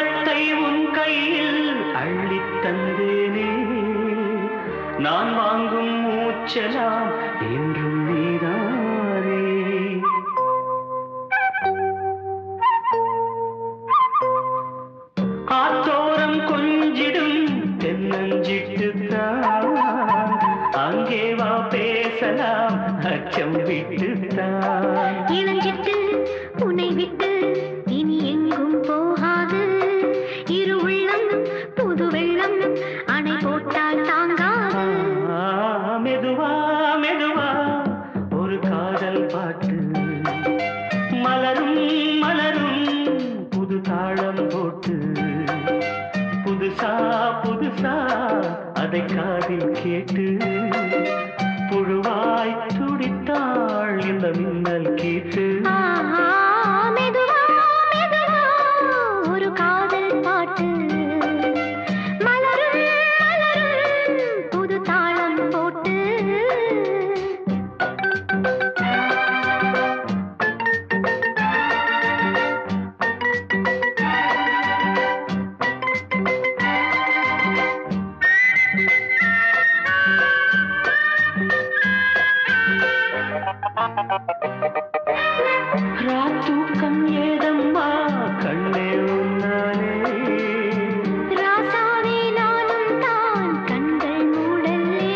உள்ளத்தை உன் கையில் அள்ளித் தந்தேனே நான் வாங்கும் மூச்சலாம் என்றும் நீதானே ஆத்தோரம் கொஞ்சிடும் தென்னஞ்சிட்டுத்தான் அங்கே வா பேசலாம் அச்சம் விட்டுத்தான் இளஞ்சிட்டு உன்னை விட்டு இனி எங்கும் போகாது இரு உள்ளம் புது வெள்ளம் அணை போட்டால் தாங்காது ஆ, மெதுவா மெதுவா ஒரு காதல் பாட்டு மலரும் மலரும் புது தாளம் போட்டு புதுசா புதுசா அதை காதில் கேட்டு புழுவாய் துடித்தாள் இந்த மின்னல் கேட்டு ஆ, மெதுவா மெதுவா ஒரு காதல் பாட்டு மலரும் மலரும் புது தாளம் போட்டு ராத்தூக்கம் ஏதம்மா கண்ணே உன்னாலே ராசாவே நானும் தான் கண்கள் மூடல்லே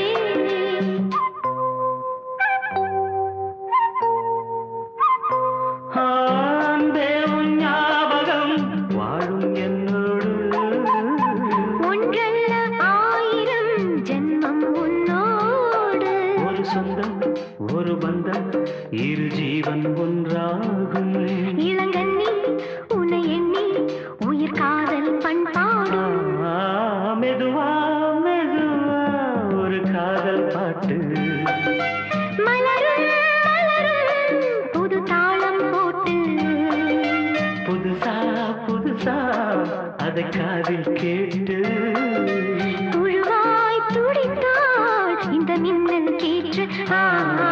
ஆண்டே உன் ஞாபகம் வாழும் என்னோடு ஒன்றல்ல ஆயிரம் ஜென்மம் உன்னோடு ஒரு சொந்தம் ஒரு பந்தம் இரு ஜீவன் ஒன்றாகும் இளங்கண்ணி உன்னை எண்ணி உயிர் காதல் பண்பாடும் ஆ, மெதுவா மெதுவா ஒரு காதல் பாட்டு மலரும் மலரும் புது தாளம் போட்டு புதுசா புதுசா அதை காதில் கேட்டு புழுவாய் துடித்தாள் இந்த மின்னல் கேற்று ஆ, ஆ,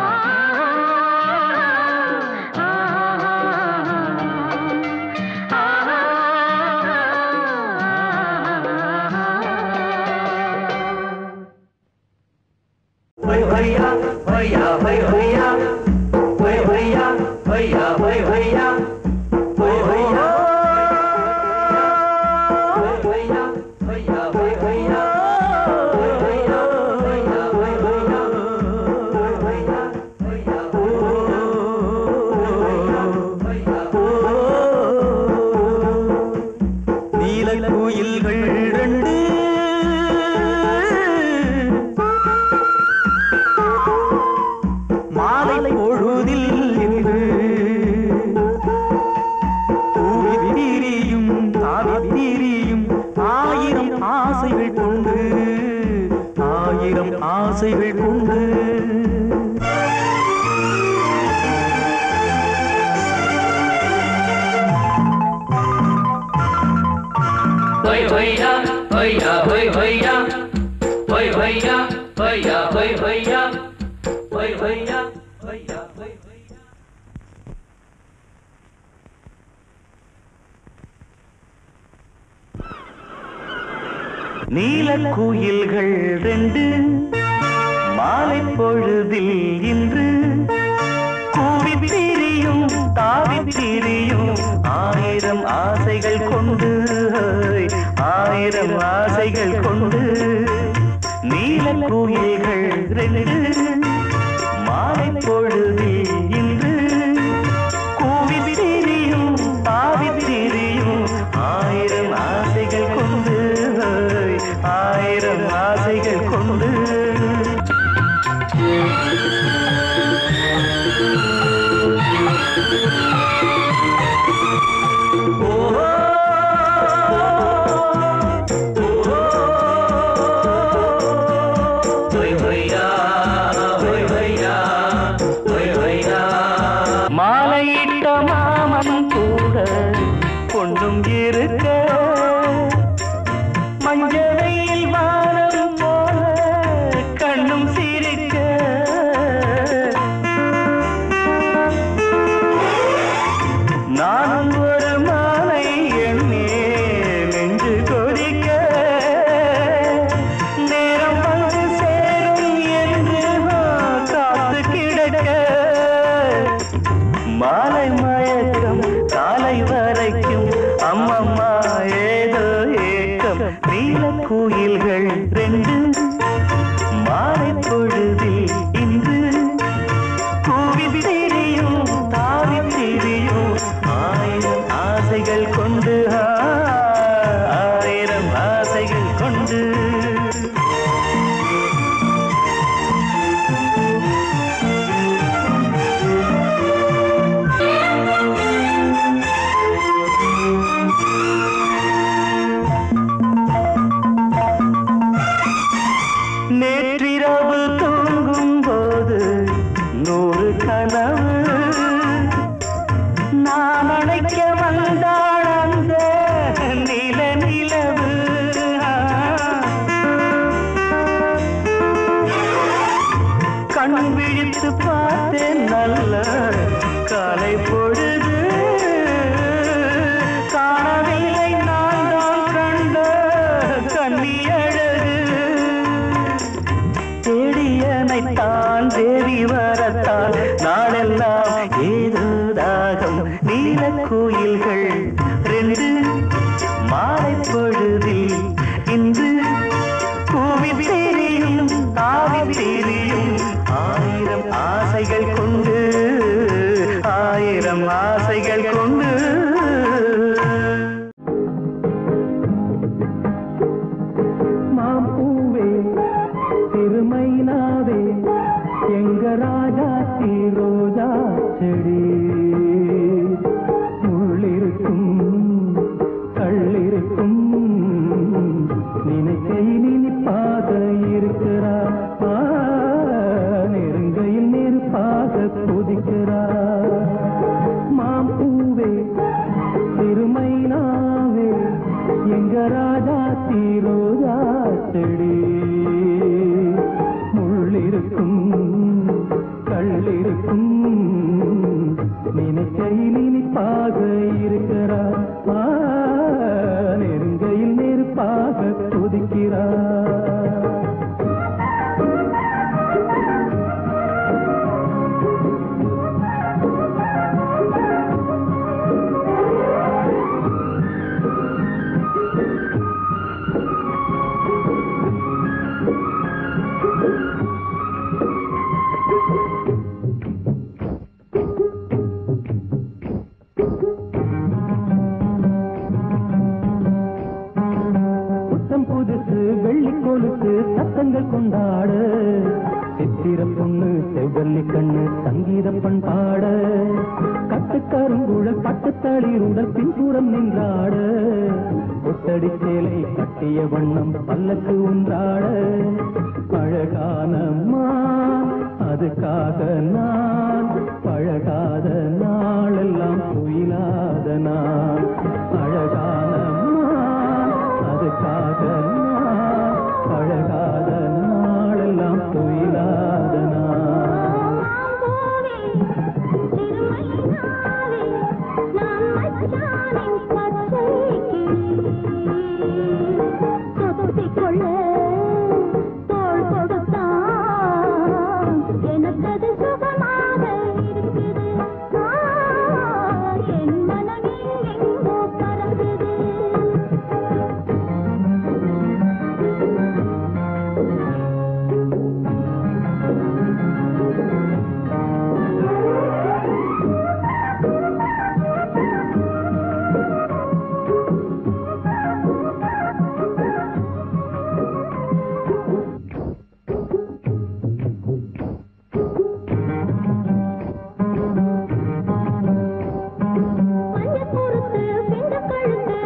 ஆ, ஆ, Hoy hoya, hoya, hoy hoya, hoy hoya, hoya, hoy hoya, hoy hoya. Hoy hoya, hoya, hoy hoya, hoy hoya, hoya, hoy hoya, hoy hoya, hoya, நீல குயில்கள் ரெண்டு மாலை பொழுதில் என்று தூவி திரியும் தாவி திரியும் ஆயிரம் ஆசைகள் கொண்டு ஆயிரம் ஆசைகள் கொண்டு Hoy hoya, hoya, hoy hoya, hoy hoya, hoya, hoy hoya, hoy hoya, hoya, hoy hoya. நீல குயில்கள் ரெண்டு மாலை பொழுதில் இன்று கூவி திரியும் தாவி திரியும் ஆயிரம் ஆசைகள் கொண்டு ஆயிரம் ஆசைகள் கொண்டு நீல குயில்கள் ரெண்டு மாலை பொழுதில் இன்று கூவி திரியும் தாவி திரியும் ஆயிரம் ஆசைகள் கொண்டு ஆயிரம் ஆசைகள் கொண்டு Hoy hoya, hoy hoya, hoy hoya. மாலையிட்ட மாமன் கூட கொண்டும் இருக்க மஞ்சளையில் வானம் போல கண்ணும் சிரிக்க நானும் ஒரு மாலை எண்ணே ஆசைகள் கொண்டு ஆ, ஆயிரம் ஆசைகள் கொண்டு நேற்றிரவு தூங்கும் போது நூறு கனவு நான் அழைக்க வந்தாள் அந்த நில நிலவு கண் விழித்து பார்த்தேன் நல்ல காலை பொழுது காணவில்லை நான் தான் கண்ட கண்ணி அழகு தேடியனைத்தான் தேவி வரத்தான் நாளெல்லாம் ஏதோ தாகம் நீல கோயில்கள் ரெண்டு மாலை பொழுதில் இன்று கூவி தெரியும் தாவி தெரியும் ஆயிரம் ஆசைகள் கொண்டு ஆயிரம் ஆசைகள் கொண்டு மாம்பூவே திருமைனாவே எங்க ராஜா ரோஜா செடி முள்ளிருக்கும் கள்ளிருக்கும் நினைக்கையில் இனிப்பாக இருக்கிறா ஆ, நெருங்கையில் நெருப்பாக கொதிக்கிறா மாம்பூவே திருமைனாவே எங்க ராஜா தீரோஜா செடி முள்ளிருக்கும் கள்ளிருக்கும் நினைக்கையில் இனிப்பாக இருக்கிறா ஆ, நெருங்கையில் நெருப்பாக கொதிக்கிறா புத்தம் புதுசு வெள்ளி கொலுசு சத்தங்கள் கொண்டாட சித்திர பொண்ணு செவ்வல்லி கண்ணு சங்கீத பண்பாட கட்டுக்கருங்குழல் பட்டுத்தளிருடல் பின்புறம் நின்றாட ஒத்தடி சேலை கட்டிய வண்ணம் பல்லக்கு உண்டாட அழகானம்மா அதுக்காக நான் பழகாத நாளெல்லாம் துயிலாத நான் அழகானம்மா அதுக்காக நான் பழகாத நாளெல்லாம் துயிலாத நான் போவே திருமையாவே நான் மச்சானின் பச்சை கொத்திக்கொள்ள தோள் கொடுத்தான் எனக்கது சுகமாக இருக்குது ஆ, என் மனமே எங்கோ பறக்குது பஞ்ச பொறுத்து பிண்ட கழுத்து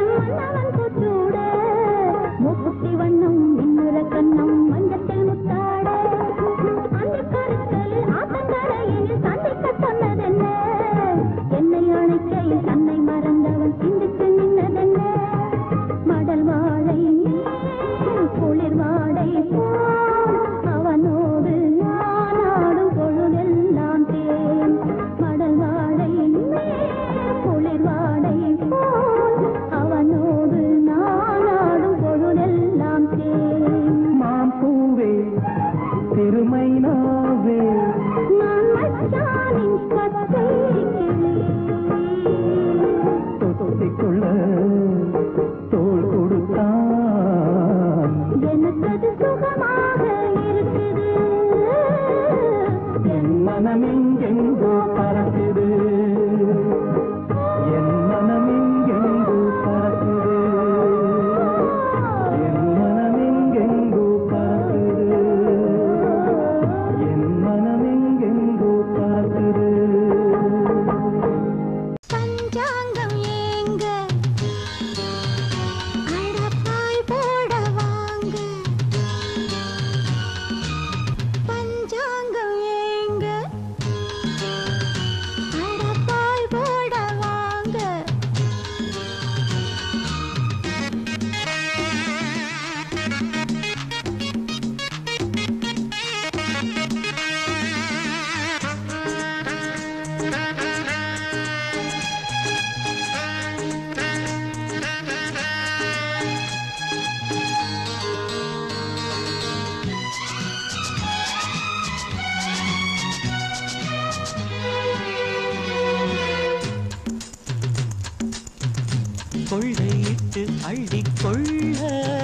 கொள்ளையிட்டு அள்ளிக்கொள்ள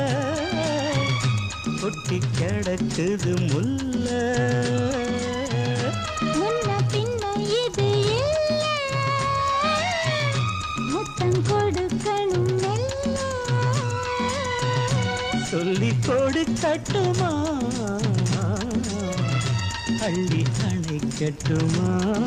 கொட்டி கிடக்குது முல்ல முன்ன பின்ன இது இல்ல முத்தம் கொடுக்கணும் மெல்ல சொல்லி கொடுக்கட்டுமா அள்ளி அணைக்கட்டுமா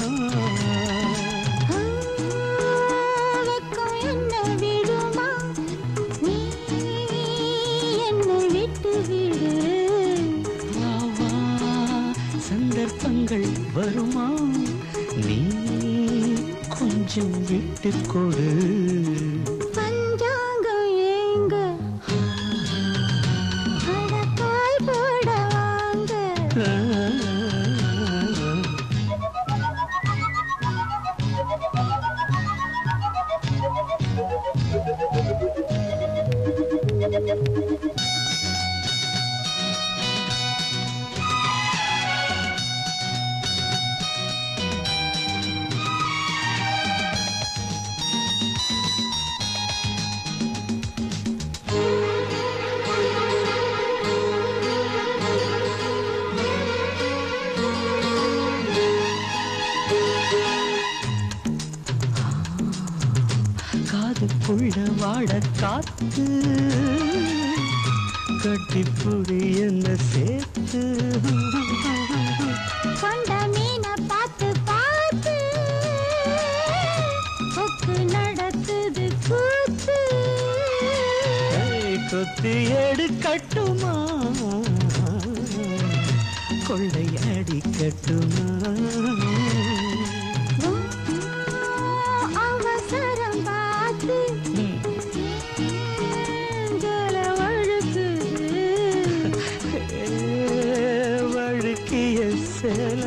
ஆ, வெக்கம் என்ன விடுமா நீ என்னை விட்டு விடு வா, வா, சந்தர்ப்பங்கள் வருமா நீ கொஞ்சம் விட்டு கொடு பஞ்சாங்கம் ஏங்க அடப்பாய் போட வாங்க காதுக்குள்ள வாட காத்து கட்டிப்புடி என்ன சேர்த்து கொண்ட மீனை பார்த்து பார்த்து கொக்கு நடத்துது கூத்து ஏய், கொத்தி எடுக்கட்டுமா கொள்ளை அடிக்கட்டுமா ஓ, அவசரம் பார்த்து ஏஞ்சல வழுக்குது ஏ, வழுக்கிய சேல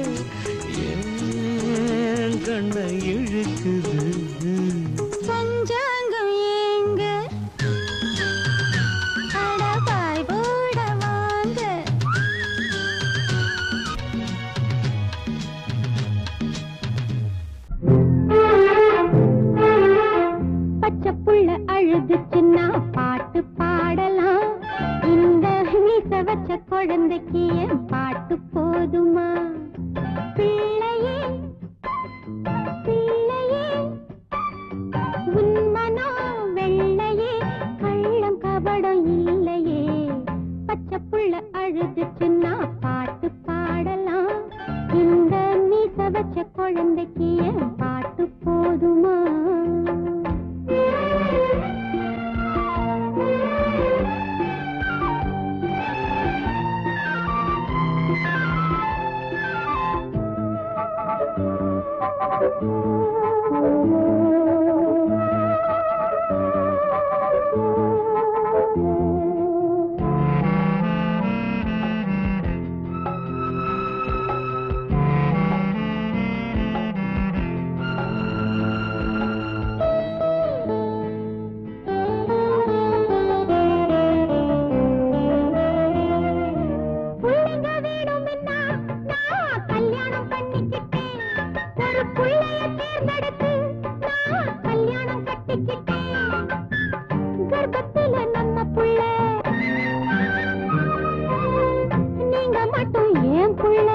ஏன் கண்ணை இழுக்குது பஞ்சாங்கம் ஏங்க அடபாய் போட வாங்க பச்சை புள்ள அழுதுச்சுன்னா பாட்டு பாடலாம் இந்த மீச வச்ச குழந்தைக்கு என் பாட்டு போதுமா பிள்ளையே பிள்ளையே உன்மனோ வெள்ளையே கள்ளம் கபடம் இல்லையே பச்சை புள்ள அழுதுச்சுன்னா பாட்டு பாடலாம் இந்த மீச வச்ச குழந்தைக்கு என் பாட்டு போதுமா புள்ளைங்க வேணும்னா நான் கல்யாணம் பண்ணிக்கிட்டேன் ஒரு புள்ளைய தேர்ந்தெடுத்து நான் கல்யாணம் கட்டிக்கிட்டேன் கர்ப்பத்துல நம்ம புள்ள நீங்க மட்டும் ஏன் புள்ள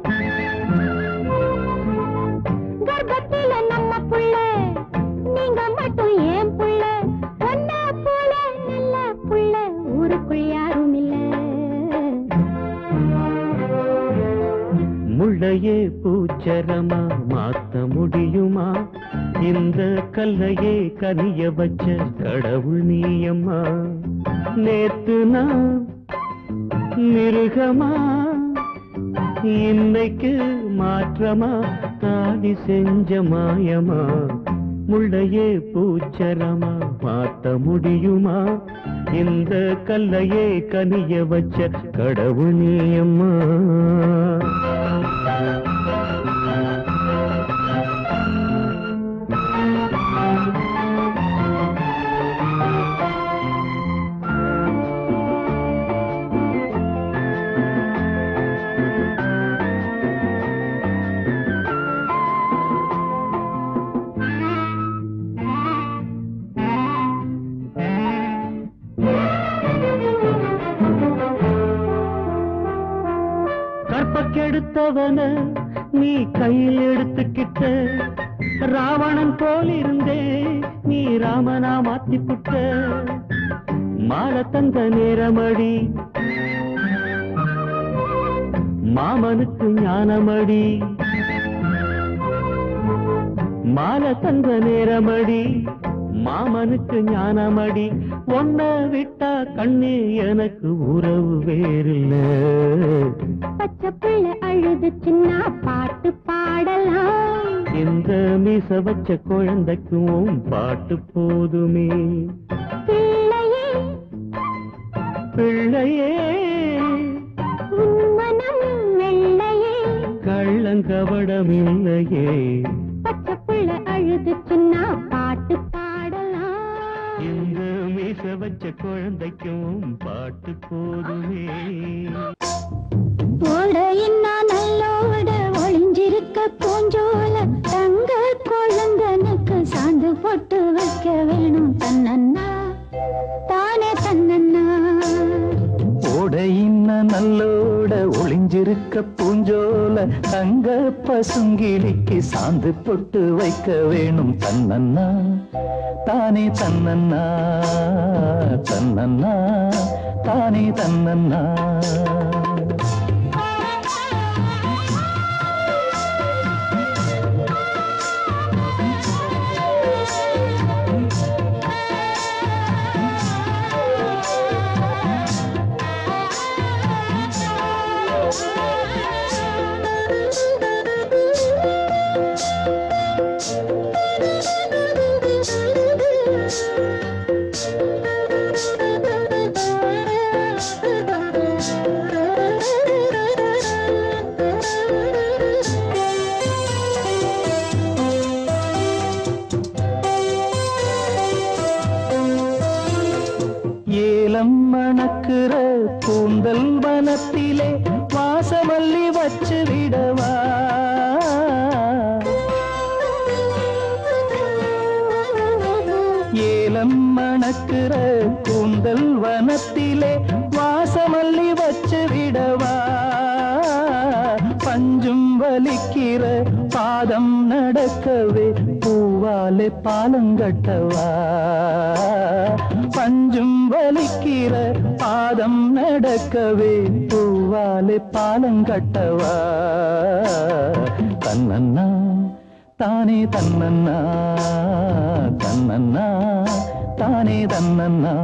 கர்ப்பத்துல நம்ம புள்ள நீங்க மட்டும் ஏன் புள்ள ஒன்ன போல நல்ல புள்ள ஊருக்குள் யாரும் இல்ல முள்ளையே பூச்சரமா மாத்த முடியுமா இந்த கல்லையே கனிய வச்ச கடவுள் நீயம்மா நேத்து நான் மிருகமா இன்னைக்கு மாற்றமா தாடி செஞ்ச மாயமா முள்ளையே பூச்சரமா மாத்த முடியுமா இந்த கல்லையே கனிய வச்ச கடவுள் நீயம்மா கெடுத்தவன நீ கையில் எடுத்துக்கிட்ட ராவணன் போல் இருந்தே நீ ராமனா மாத்திப்புட்ட மாலை தந்த நேரமடி மாமனுக்கு ஞானமடி மாலை தந்த நேரமடி மாமனுக்கு ஞானமடி ஒன்ன விட்டா கண்ணே எனக்கு உறவு வேறில்ல பச்சை பிள்ளை அழுதுச்சுன்னா பாட்டு பாடலாம் இந்த மீச வச்ச குழந்தைக்கும் பாட்டு போதுமே பிள்ளையே பிள்ளையே உன் மனம் வெள்ளையே கள்ளங்கவடம் இல்லையே பச்சை பிள்ளை அழுதுச்சுன்னா பாட்டு பாடலாம் இந்த மீச வச்ச குழந்தைக்கும் பாட்டு போதுமே ஓட இன்னா நல்லோட ஒளிஞ்சிருக்க பூஞ்சோல தங்க குழந்தனுக்கு சாந்து போட்டு வைக்க வேணும் தன்னன்னா தானே தன்னன்னா ஓடையின்ன நல்லோட ஒளிஞ்சிருக்க பூஞ்சோல தங்க பசுங்கிளிக்கு சாந்து பொட்டு வைக்க வேணும் தன்னன்னா தானே தன்னன்னா தன்னன்னா தானே தன்னன்னா ஏலம் மணக்குற கூந்தல் வனத்திலே வாசமல்லி வச்சு விடவா ஏலம் மணக்குற கூந்தல் வனத்திலே வாசமல்லி வச்சு விடவா பஞ்சும் வலிக்கிற பாதம் நடக்கவே பூவாலே பாலங்கட்டவா பஞ்சும் வலிக்கிற பாதம் நடக்கவே பூவாலே பாலங்கட்டவா தன்னன்னா தானே தன்னன்னா தன்னன்னா தானே தன்னன்னா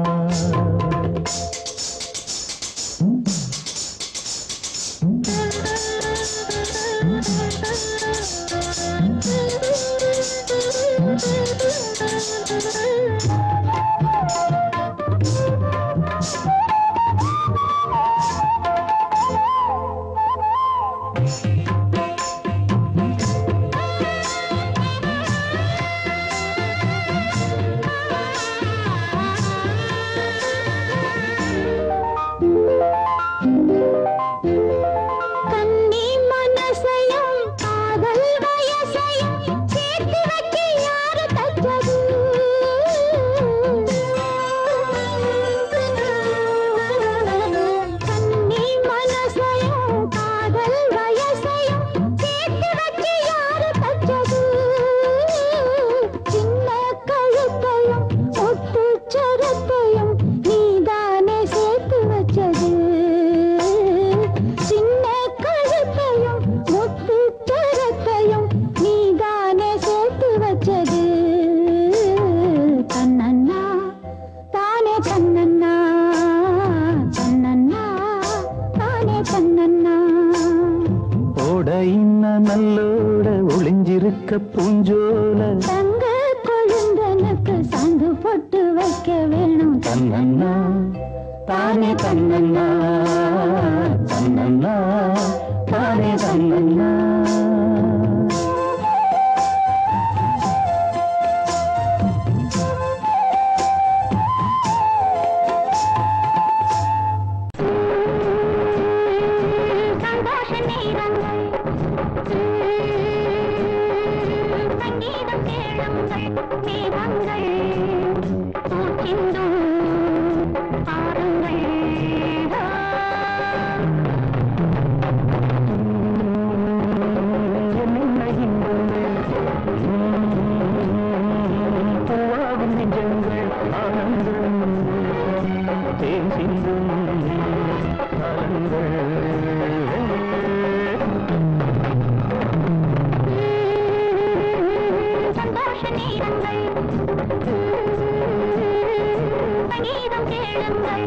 கன்னி மனசையும் காதல் வயசையும் சேர்த்து வைக்க யாரு தச்சது கன்னி மனசையும் காதல் வயசையும் சேர்த்து வைக்க யாரு தச்சது சின்ன கழுத்தையும் ஒட்டு சரத்தையும் நீதானே சேர்த்து வச்சது சின்ன கழுத்தையும் முத்து சரத்தையும் நீதானே சேர்த்து வச்சது தன்னன்னா தானே தன்னன்னா தன்னன்னா தானே தன்னன்னா ஓட இன்ன நல்லோட ஒளிஞ்சிருக்க பூஞ்சோல தங்க கொழுந்தனுக்கு சாந்து போட்டு வைக்க வேணும் தன்னன்னா தானே தன்னன்னா தன்னன்னா தானே தன்னன்னா சந்தோஷ நேரங்கள் சங்கீதம் கேளுங்கள் மேகங்கள் பூச்சிந்தும் பாருங்கள் கேளுங்கள்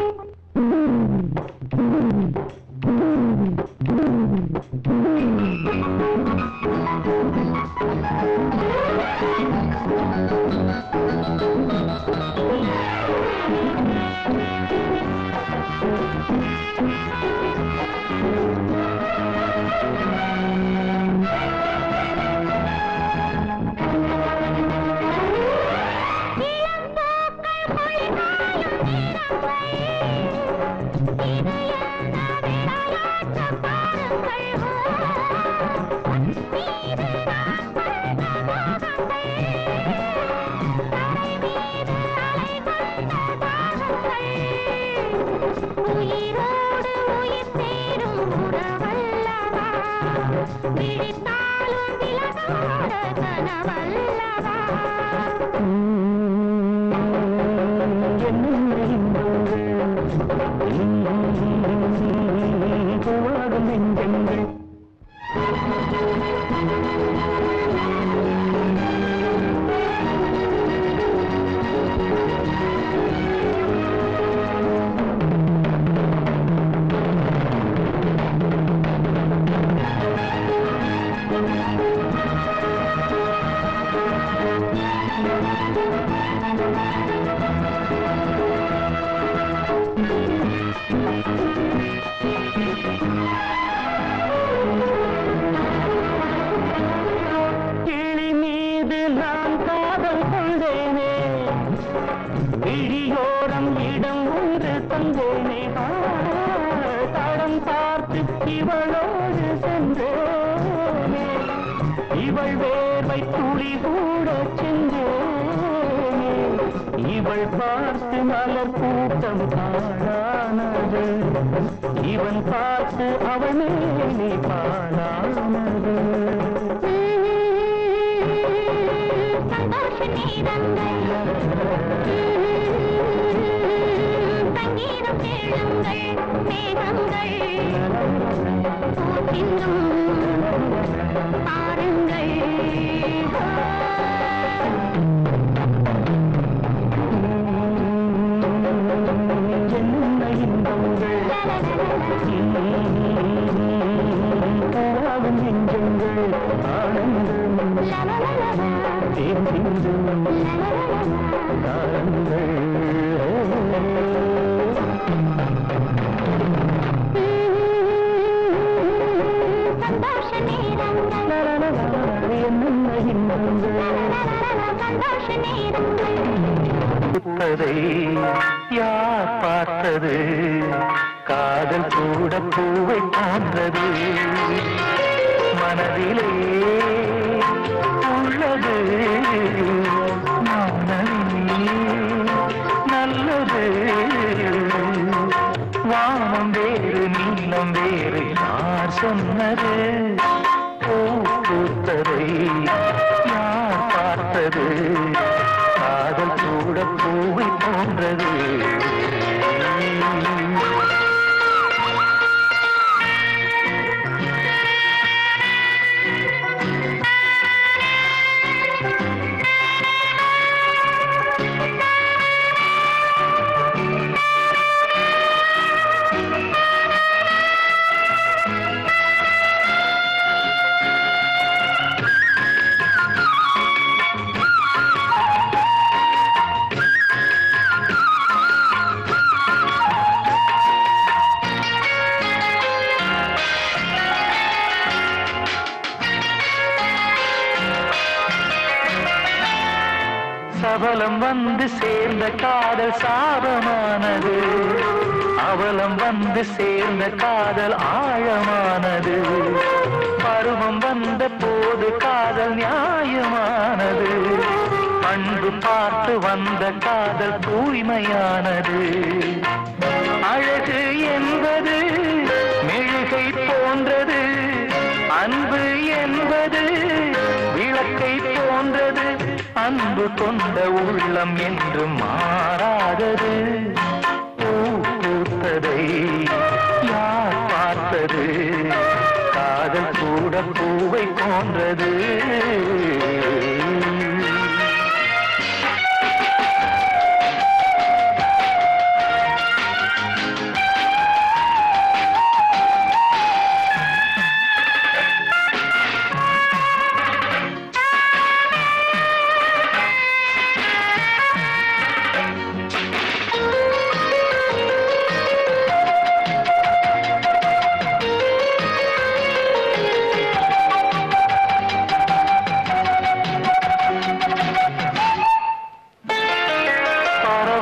உயிரோடு உயிர் சேரும் உறவல்லவா விழித்தாலும் விலகாத கனவல்லவா பூவாகும் நெஞ்சங்கள் கிளி மீது நான் காதல் கொண்டேனே விழியோரம் இடம் ஒன்று தந்தேனே ஆ, தடம் பார்த்து இவளோடு சென்றேனே இவள் வேர்வை துளி கூட சென்றேனே இவள் பார்த்து மலர் கூட்டம் பாழானது இவன் பார்த்து அவள் மேலே பாழானது சந்தோஷ நேரங்கள் சங்கீதம் கேளுங்கள் மேகங்கள் பூக்கின்றும் பாருங்கள் என்ன இன்பங்கள் பூவாகும் நெஞ்சங்கள் ஆனந்தம் தேர்ந்திடும் காலங்கள் சந்தோஷ நேரங்கள் என்ன இன்பங்கள் சந்தோஷ நேரங்கள் பூத்ததை யார் பார்த்தது காதல் கூட பூவை போன்றது மனதிலே உள்ளது மனதிலே நல்லது வானம் வேறு நீளம் வேறு யார் சொன்னது பூ பூத்ததை யார் பார்த்தது காதல் கூட பூவை போன்றது சபலம் வந்து சேர்ந்த காதல் சாபமானது அவலம் வந்து சேர்ந்த காதல் ஆழமானது பருவம் வந்த போது காதல் நியாயமானது அன்பு பார்த்து வந்த காதல் தூய்மையானது அழகு என்பது மெழுகை போன்றது அன்பு என்பது விளக்கை போன்றது அன்பு கொண்ட உள்ளம் என்று மாறாதது பூ பூத்ததை யார் பார்த்தது காதல் கூட பூவை போன்றது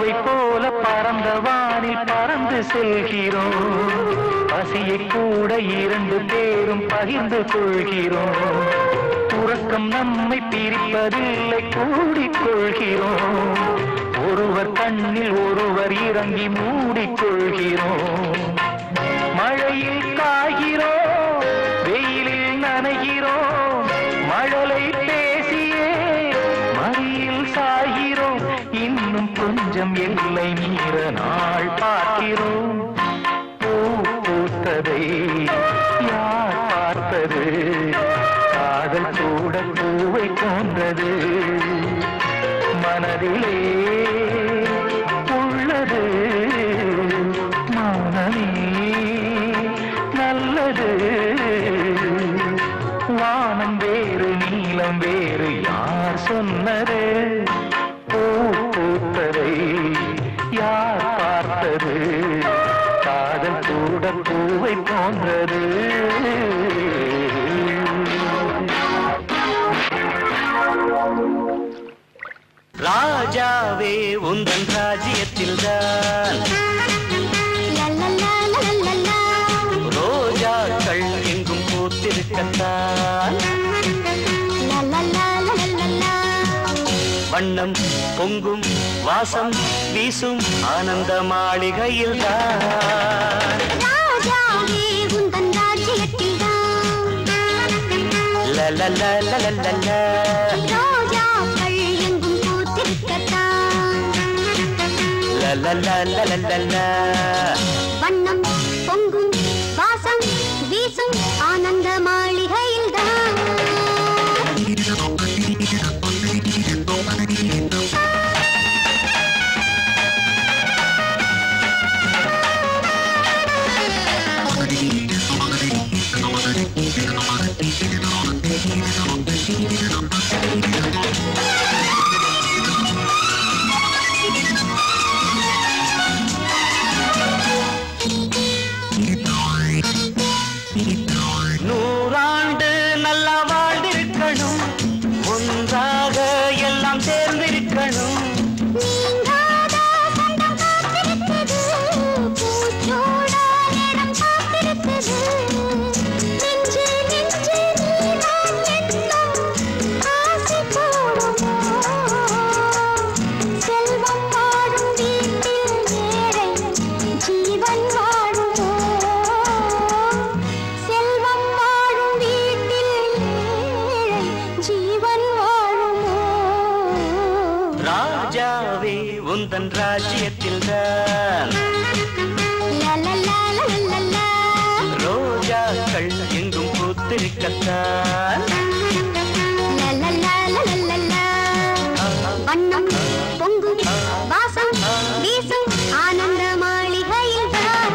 பறவை போல பறந்த வானில் பறந்து செல்கிறோம் பசியை கூட இரண்டு பேரும் பகிர்ந்து கொள்கிறோம் உறக்கம் நம்மை பிரிப்பதில்லை கூடிக்கொள்கிறோம் ஒருவர் கண்ணில் ஒருவர் இறங்கி மூடிக்கொள்கிறோம் மழையில் காய்கிறோம் வெயிலில் நனைகிறோம் மழலை பேசியே மடியில் சாகிறோம் இன்னும் கொஞ்சம் எல்லை மீற நாள் பார்க்கிறோம் பூ பூத்ததை யார் பார்த்தது காதல் கூட பூவை போன்றது மனதிலே உள்ளது மனமே நல்லது வானம் வேறு நீளம் வேறு யார் சொன்னது பூ பூத்ததை யார் பார்த்தது காதல் கூட பூவை போன்றது ராஜாவே உந்தன் ராஜ்யத்தில் தான் ரோஜாக்கள் எங்கும் பூத்திருக்கத்தான் வண்ணம் பொங்கும் வாசம் வீசும் ஆனந்த மாளிகையில் தான் வண்ணம் பொங்கும் வாசம் வீசும் ஆனந்த மாளிகையில் தான் நூறாண்டு நல்லா வாழ்ந்திருக்கணும் ஒன்றாக எல்லாம் சேர்ந்திருக்கணும் நீங்காத சொந்தம் காத்திருக்குது, பூச்சூட நிறம் காத்திருக்குது. நெஞ்சு நெஞ்சு நீதான் என்னும் ஆசை கூடுமோ? செல்வம் வாழும் வீட்டில் ஏழை ஜீவன் வாழுமோ? செல்வம் வாழும் வீட்டில் ஏழை ஜீவன் வாழுமோ ராஜாவே உந்தன் ராஜ்யத்தில் தான் ரோஜாக்கள் எங்கும் பூத்திருக்கத்தான் வண்ணம் பொங்கும் வாசம் வீசும் ஆனந்த மாளிகையில் தான்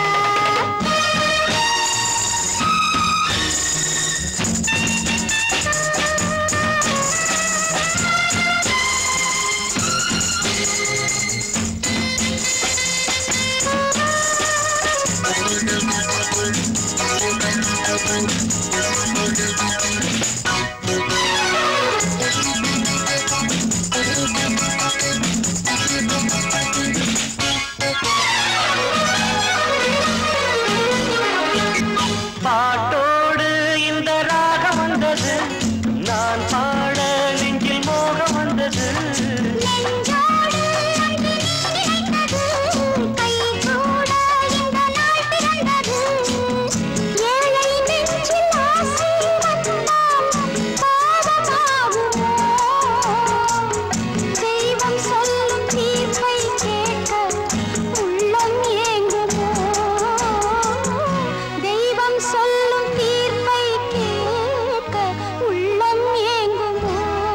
பாட்டோடு இந்த ராகம் வந்தது நான் பாட நெஞ்சில் மோகம் வந்தது நெஞ்சோடு அன்பு நினைத்தது, கைகூட இந்த நாள் பிறந்தது. ஏழை நெஞ்சில் ஆசை வந்தால் பாவமாகுமோ? தெய்வம் சொல்லும் தீர்ப்பை கேட்க உள்ளம் ஏங்குமோ? தெய்வம் சொல்லும் தீர்ப்பை கேட்க உள்ளம் ஏங்குமோ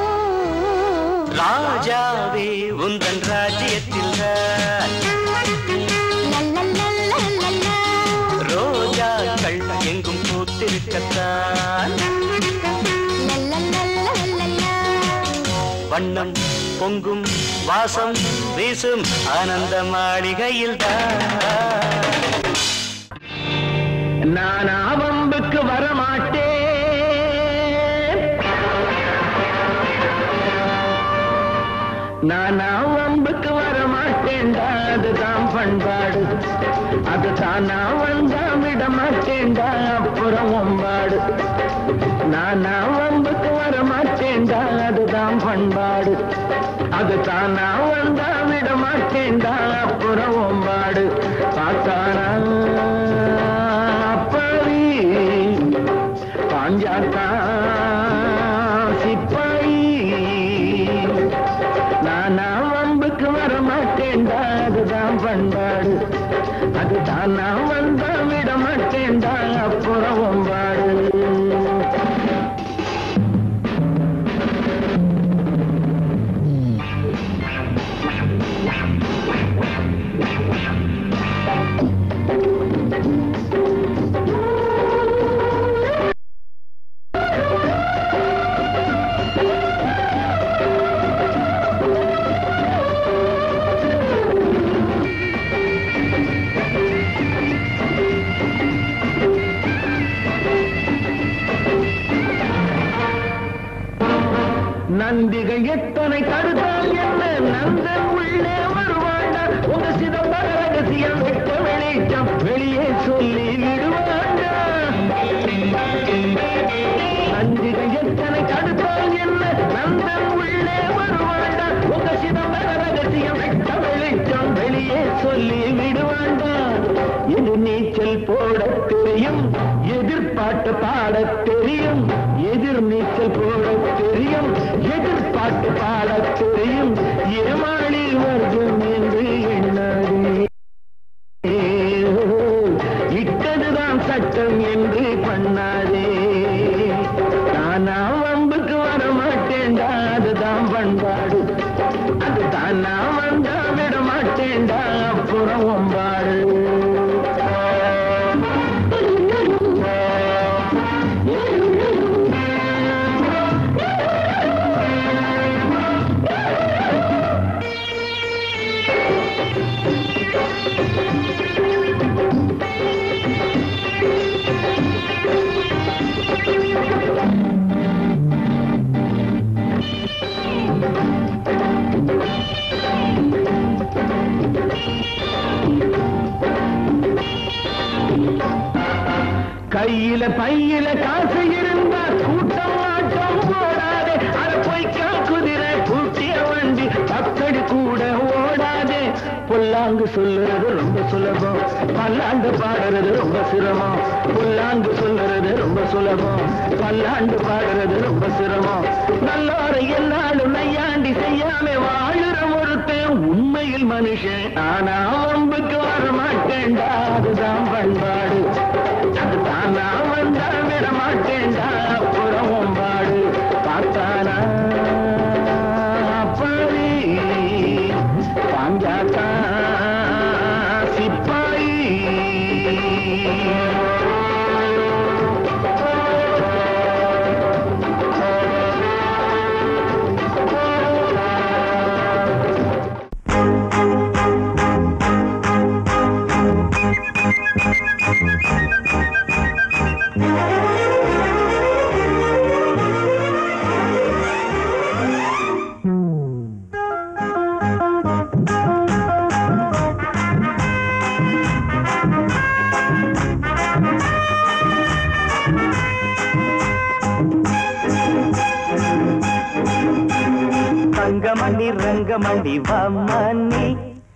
ராஜாவே உந்தன் ராஜ்யத்தில் தான் லல்லல்லல்லல்லல்லா. ரோஜாக்கள் எங்கும் பூத்திருக்கத்தான் லல்லல்லல்லல்லல்லா. வண்ணம் பொங்கும் வாசம் வீசும் ஆனந்த மாளிகையில் நான் ஆவம்புக்கு வரமாட்டேன் நான் ஆவம்புக்கு வரமாட்டேன் மாட்டேன்டா அதுதான் பண்பாடு அது தானா வந்தா விட மாட்டேன்டா அப்புறம் ஒம்பாடு நானா வம்புக்கு வர மாட்டேன்டா அதுதான் பண்பாடு அது தானா வந்தா விட மாட்டேன்டா அப்புறம் ஒம்பாடு பார்த்தானா அப்பாவி பாஞ்சாத்தா சிப்பாயி நானா வம்புக்கு வர மாட்டேன்டா அதுதான் பண்பாடு அதுதான் நான் வந்தா விட மாட்டேன்டா அப்புறம் ஒம்பாடு நந்திகள் எத்தனை தடுத்தால் என்ன நந்தன் உள்ளே வருவாண்டா உங்க சிதம்பர ரகசியம் வெட்ட வெளிச்சம் வெளியே சொல்லி விடுவாண்டா நந்திகள் எத்தனை தடுத்தால் என்ன நந்தன் உள்ளே வருவாண்டா உங்க சிதம்பர ரகசியம் வெட்ட வெளிச்சம் வெளியே சொல்லி விடுவாண்டா இது நீச்சல் போட தெரியும் எதிர்பாட்டு பாட தெரியும் எதிர் நீச்சல் போட தெரியும் எதிர்பாட்டு பாட தெரியும் ஏமாளி வர்க்கம் என்று எண்ணாதே இட்டதுதான் சட்டம் என்று பண்ணாதே நானா வம்புக்கு வர மாட்டேன்டா அதுதான் பண்பாடு அதுதான் நான் வந்தா விட மாட்டேன்டா அப்புறம் ஒம்பாடு கையில பையில காசு இருந்தா கூட்டம் ஆட்டம் போடாதே அட பொய்க்கா குதிரை பூட்டிய வண்டி பக்கடி கூட ஓடாதே புல்லாங்கு சொல்லுறது ரொம்ப சுலபம் பல்லாண்டு பாடுறது ரொம்ப சிரமம் புல்லாங்கு சொல்லுறது ரொம்ப சுலபம் பல்லாண்டு பாடுறது ரொம்ப சிரமம் நல்லோரை என்னாலும் நையாண்டி செய்யாம வாழுற ஒருத்தன் உண்மையில் மனுஷன் ஆனா வம்புக்கு வர மாட்டேன்டா அதுதான் பண்பாடு அதுதான் நான் வந்தா விட மாட்டேன்டா அப்புறம் ஒம்பாடு பார்த்தானா அப்பாவி பாஞ்சாத்தா சிப்பாயி தங்கமணி ரங்கமணி வம்மணி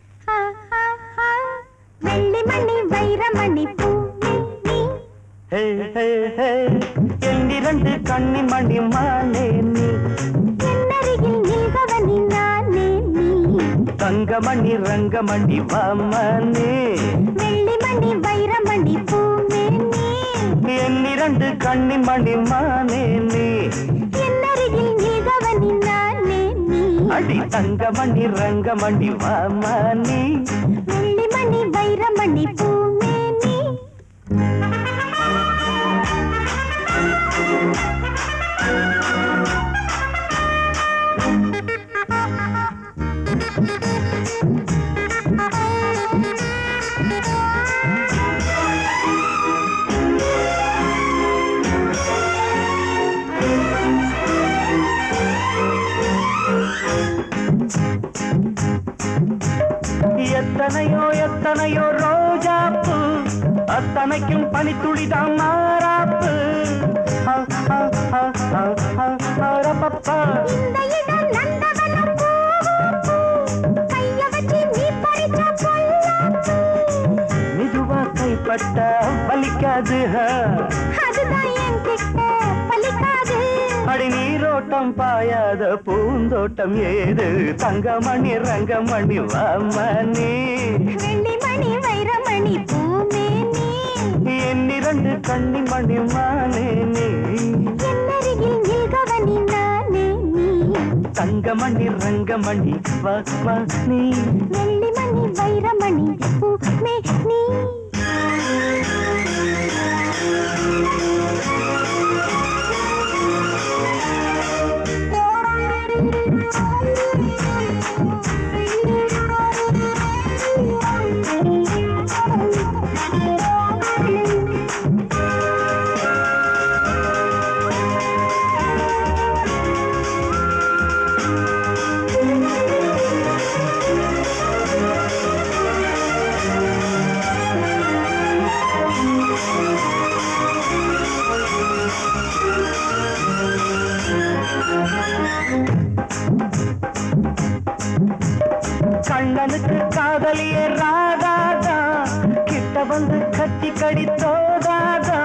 வெள்ளி மணி வைரமணி பூமி நீ ஹே ஹே ஹே எண்ணிரண்டு கண்ணி மணி மானே நீ என்னருகில் நில்பவனி நானே நீ தங்கமணி ரங்கமணி வம்மணி வெள்ளி மணி வைரமணி பூமி நீ எண்ணிரண்டு கண்ணி மணி மானே நீ என்னருகில் நில்பவனி நானே நீ அடி தங்கமணி ரங்கமணி வம்மணி வெள்ளி மணி வைரமணி பூமி நீ எத்தனையோ எத்தனையோ ரோஜா பூ அத்தனைக்கும் பனித்துளிதான் மாறாப்பு ஆ, ஆ, ஆ, ஆ, ஆ, ஆ, ரப்பப்பா. இந்த இடம் நந்தவனம் பூ, கைய வச்சு நீ பறிச்ச பொல்லாப்பு. மெதுவா கைப்பட்ட வலிக்காது ஆ. அதுதான் என்கிட்ட பலிக்காது. அடி நீரோட்டம் பாயாத பூந்தோட்டம் ஏது தங்கமணி ரங்கமணி வாமணி வெள்ளிமணி வைரமணி பூமேனி என்னிரண்டு கண்ணிமணி மானே நீ என்னருகில் நில்கவனி நானே நீ தங்கமணி ரங்கமணி வா வா நீ வெள்ளிமணி வைரமணி பூமே நீ கண்ணனுக்கு காதலியே ராதாதா கிட்ட வந்து கட்டி கடித்தோதாதா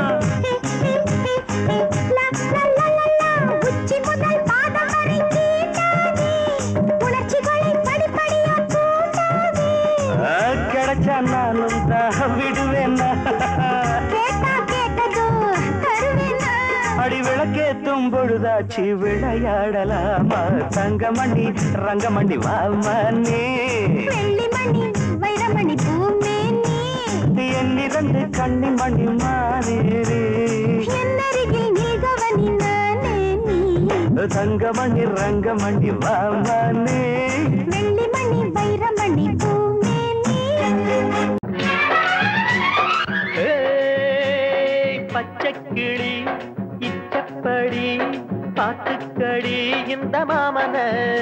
லா, லா, லா, லா, லா. உச்சி முதல் பாதம் வரை தீண்டாதே. உணர்ச்சிகளை படிப்படியா தூண்டாதே. ஆ, கிடைச்சா நானும் தான் விடுவேன் கேட்டா கேட்டதோ தருவேனா? அடி விளக்கேத்தும் பொழுதாச்சு விளையாடலாமா தங்கமணி ரங்கமணி வாமனே வெள்ளிமணி வைரமணி பூமேனி என்னிரண்டு கண்ணிமணி மாறேரே என்னருகில் நில்கவனி நானே நீ தங்கமணி ரங்கமணி வாமனே வெள்ளிமணி வைரமணி பூமேனி பச்சைக்கிளி இச்சப்படி பாத்துக்கடி இந்த மாமன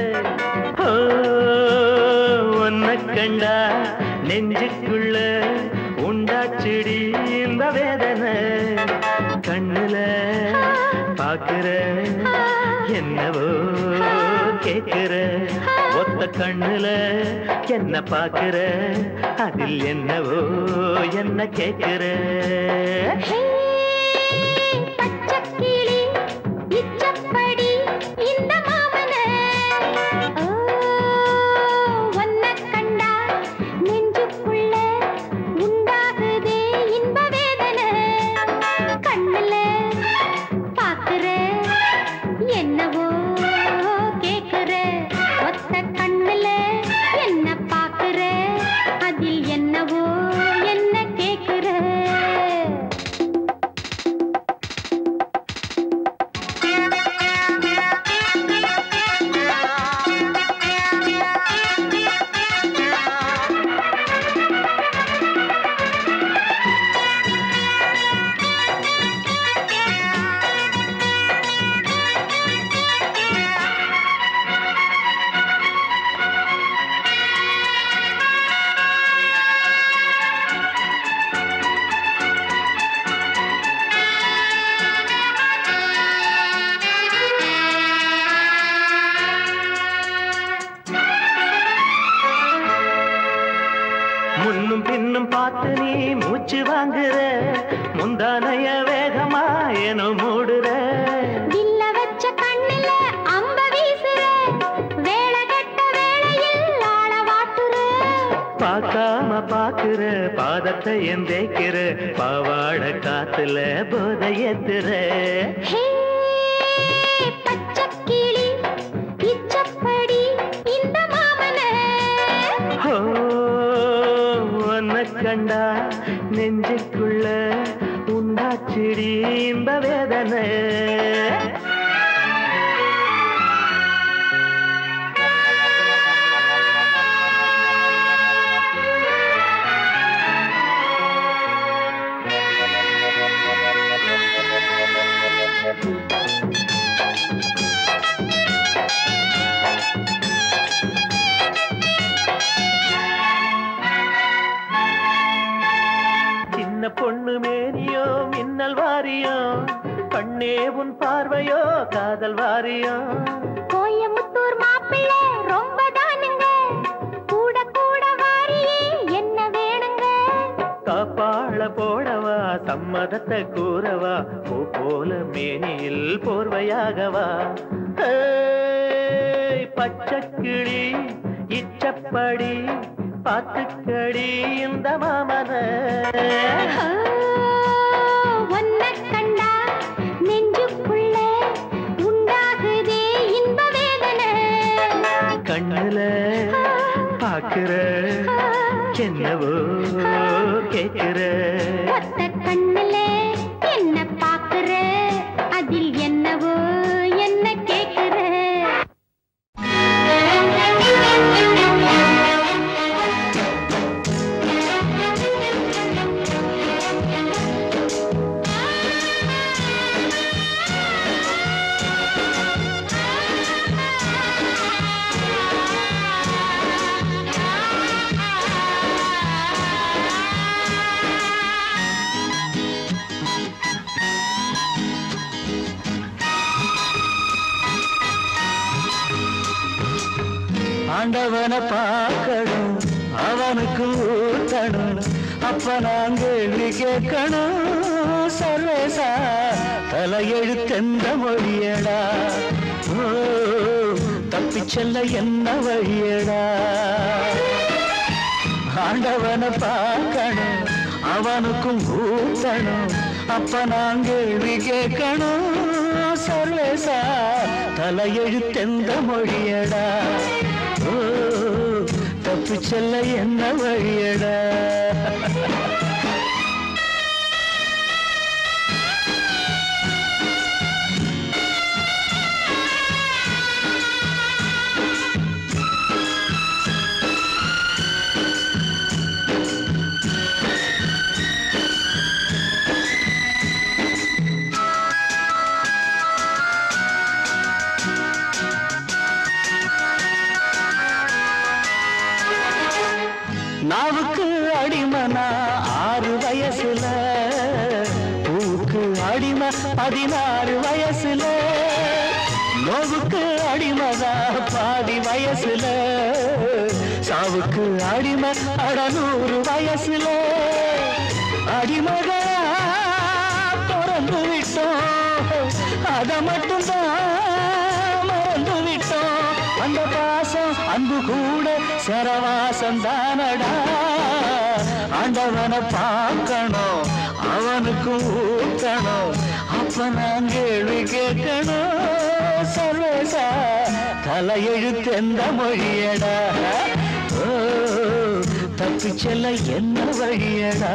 ஒன்ன கண்டா நெஞ்சுக்குள்ள உண்டாச்சுடி இந்த வேதனை கண்ணுல பாக்குற என்னவோ கேக்குற ஒத்த கண்ணுல என்ன பாக்குற அதில் என்னவோ என்ன கேக்குற ஹே, பச்சைக்கிளி, இச்சப்படி, இந்த மாமனே. ஓ, உன்னைக் கண்டா நெஞ்சுக்குள்ள உண்டாகுதே இன்ப வேதனை. கண்ணுல பாக்குற, என்னவோ கேக்குற. ஒத்த கண்ணுல என்ன பாக்குற, அதில் என்னவோ என்ன கேக்குற முன்னும் பின்னும் பார்த்து நீ மூச்சு வாங்குற முந்தானைய வேகமா ஏனோ மூடுற வில்ல வச்ச கண்ணுல அம்ப வீசுற வேலை கெட்ட வேளையில் ஆள வாட்டுற பார்க்காம பாக்குற பாதத்தை எந்தேக்கிற பாவாட காத்துல போதை ஏத்துற ஹே பச்சைக்கிளி இச்சப்படி இந்த மாமனே ஓ உன்னை கண்டா நெஞ்சுக்குள்ள உண்டாச்சிடி இந்த வேதனை உன் பார்வையோ காதல் வாரியோ கோயமுத்தூர் மாப்பிள்ளை ரொம்ப தானுங்க கூட கூட வாரியே என்ன வேணுங்க காப்பாள போடவா சம்மதத்தை கூறவா பூ போல மேனியில் போர்வையாகவா ஏய், பச்சைக்கிளி இச்சப்படி பாத்துக்கடி இந்த மாமன ஒன்ன கண்டா நெஞ்சுக்குள்ள உண்டாகுதே இன்ப வேதனை கண்ணுல பாக்குற என்னவோ கேக்குற ஒத்த கண்ணுல என்ன பாக்குற அதில் என்னவோ என்ன கேக்குற ஆண்டவனை பார்க்கணும் அவனுக்கு ஊத்தணும் அப்ப நான் கேள்வி கேட்கணும் சர்வேசா தலையெழுத்தெந்த மொழியடா ஓ தப்பிச் செல்ல என்ன வழியடா ஆண்டவனை பார்க்கணும் அவனுக்கும் ஊத்தணும் அப்ப நான் கேள்வி கேட்கணும் சர்வேசா தலையெழுத்தெந்த மொழியடா ஓ தப்பு செல்ல என்ன வழியடா நாவுக்கு அடிமனா ஆறு வயசுல பூவுக்கு அடிமை பதினாறு வயசுல நோவுக்கு அடிமதா பாதி வயசுல சாவுக்கு அடிமை அடநூறு வயசுல அடிமகா பிறந்து விட்டோம் அத மட்டும்தான் மறந்து விட்டோம் அந்த பாசம் அன்பு கூட சரவாசம் தானடா ஆண்டவனை பார்க்கணும் அவனுக்கு ஊக்கணும் அப்ப நான் கேள்வி கேட்கணும் சர்வேசா தலையெழுத்து எந்த மொழியடா ஓ தப்பி செல்ல என்ன வழியடா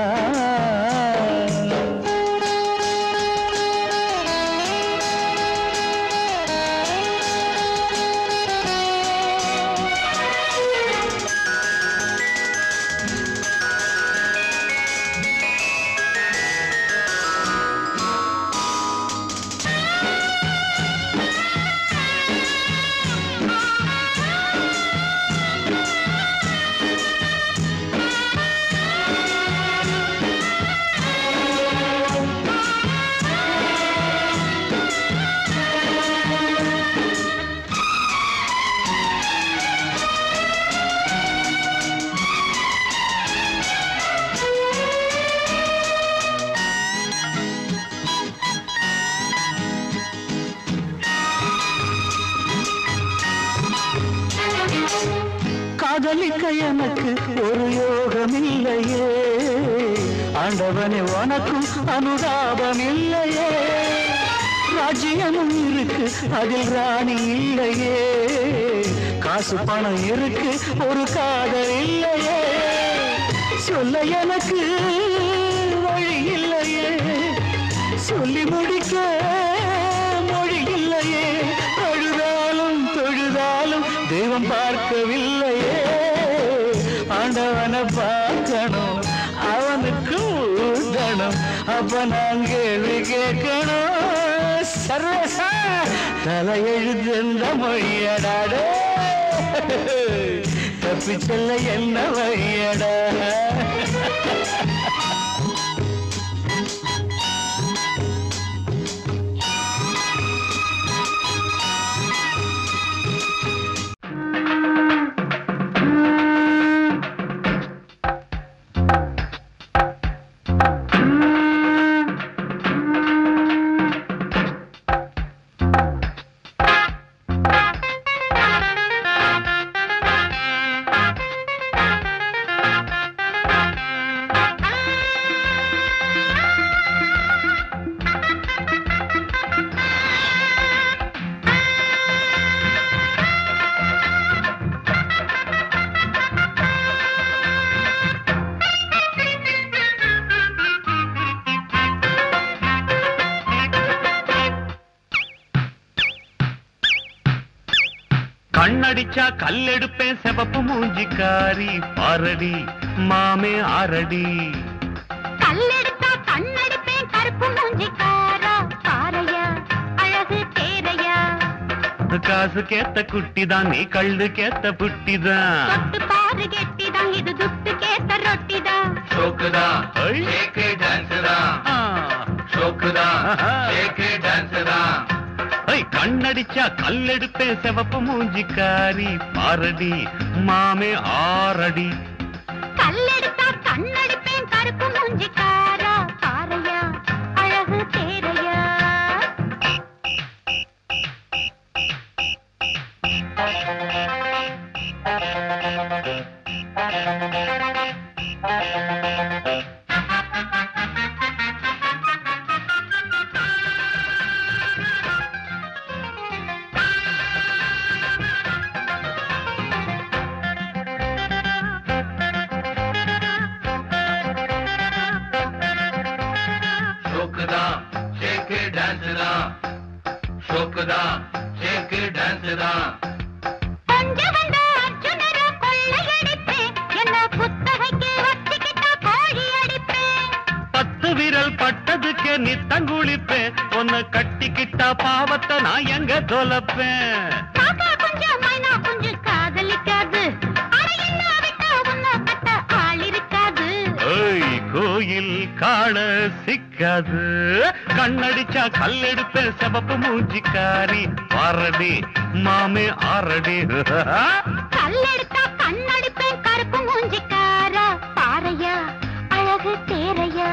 காதலிக்க எனக்கு ஒரு யோகம் இல்லையே ஆண்டவனே உனக்கும் அனுதாபம் இல்லையே ராஜ்யமும் இருக்கு அதில் ராணி இல்லையே காசு பணம் இருக்கு ஒரு காதல் இல்லையே சொல்ல எனக்கு வழி இல்லையே சொல்லி முடிக்க மொழி இல்லையே அழுதாலும் தொழுதாலும் தெய்வம் பார்க்கவில்லையே ஆண்டவனை பார்க்கணும் அவனுக்கு ஊதணும் அப்ப நான் கேள்வி கேட்கணும் சர்வசா தலையெழுந்த மொழியடாடே தப்பி செல்ல என்ன வழியடா கண்ணடிச்சா கல்லெடுப்பேன் செவப்பு மூஞ்சிக்காரி பாரடி மாமே ஆரடி கல்லெடுத்தா கண்ணடிப்பேன் கருப்பு மூஞ்சிக்காரா பாறையா அழகு தேரையா காசு கேத்த குட்டிதான் நீ கள்ளு கேத்த புட்டிதான் தொட்டு பாரு கெட்டிதான் இது துட்டு கேத்த ரொட்டிதான் ஷோக்குதா ஐ. ஷேக்கு டான்ஸுதா ஆ. ஷோக்குதா ஆஹா. ஷேக்கு டான்ஸுதா ஐ, கண்ணடிச்சா கல்லெடுப்பேன் செவப்பு மூஞ்சிக்காரி பாரடி மாமே ஆரடி கல்லெடுத்தா கண்ணடிப்பேன் கருப்பு மூஞ்சிக்காரா பாறையா அழகு தேரையா ஷோக்குதா ஷேக்கு டான்ஸுதா ஷோக்குதா ஷேக்கு டான்ஸுதா கொஞ்சம் வந்த அர்ஜுனரா கொள்ளையடிப்பேன் என்ன புத்தகைக்கு வச்சுக்கிட்டா கோழி அடிப்பேன் பத்து விரல் பட்டதுக்கே நீ தங்குளிப்பேன் உன்னை கட்டிக்கிட்டா பாவத்தை நான் எங்க தொலைப்பேன் காக்கா கொஞ்சம் மைனா கொஞ்சம் காதலிக்காது அட இல்லாவிட்டா உன்னை கட்ட ஆள் இருக்காது ஏய் கோயில் காண சிக்காது கண்ணடிச்சா கல்லெடுப்பேன் செவப்பு மூஞ்சிக்காரி பாரடி மாமே ஆரடி கல்லெடுத்தா கண்ணடிப்பேன் கருப்பு மூஞ்சிக்காரா பாறையா அழகு தேரையா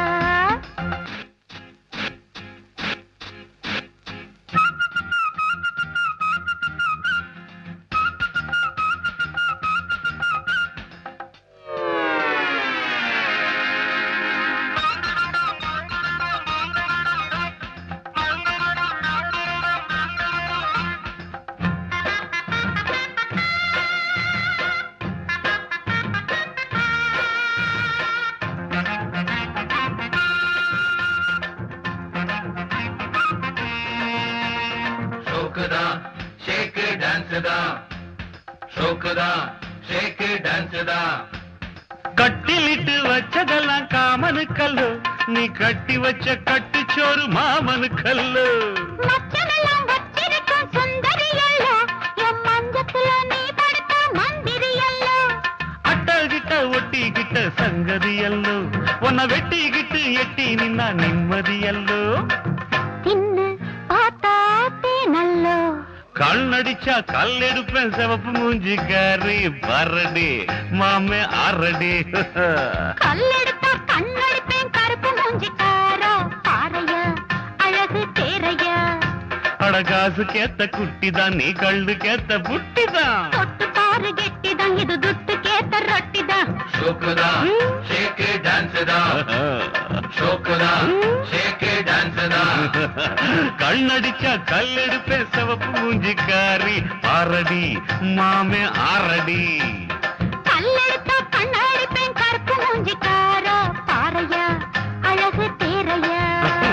ஷோக்குதா ஷேக்கு டான்ஸுதா ஷோக்குதா ஷேக்கு டான்ஸுதா கட்டிலிட்டு வச்சதெல்லாம் காமனு கல்லு நீ கட்டி வச்ச கட்டுச்சோறு மாமனு கல்லு மச்சமெல்லாம் வச்சிருக்கும் சுந்தரி அல்ல என் மஞ்சத்துல நீ படுத்த மந்திரி அல்ல அட்டகிட்ட ஒட்டிக்கிட்ட சங்கதி அல்லோ உன்னை வெட்டிக்கிட்டு எட்டி நின்னா நிம்மதி அல்லோ தின்னு பார்த்தா நல்லோ கண்ணடிச்சா கல்லெடுப்பேன் சிவப்பு மூஞ்சிக்காரி பரடி மாமே ஆரடி கல்லெடுத்தா கண்ணடிப்பேன் கருப்பு மூஞ்சிக்காரா பாறையா அழகு தேரையா அட காசு கேத்த குட்டிதான் நீ கள்ளு கேத்த புட்டிதான் தொட்டு பாரு கெட்டிதான் இது துட்டு கேத்த ரொட்டிதான் ஷோக்குதா ஷேக்கு டான்ஸுதா ஷோக்குதா ஷேக்கு டான்ஸுதா கண்ணடிச்சா கல்லெடுப்பேன் சிவப்பு மூஞ்சிக்காரி ஆரடி மாமே ஆரடி கல்லெடுத்தா கண்ணடிப்பேன் கருப்பு மூஞ்சிக்காரா பாறையா அழகு தேரையா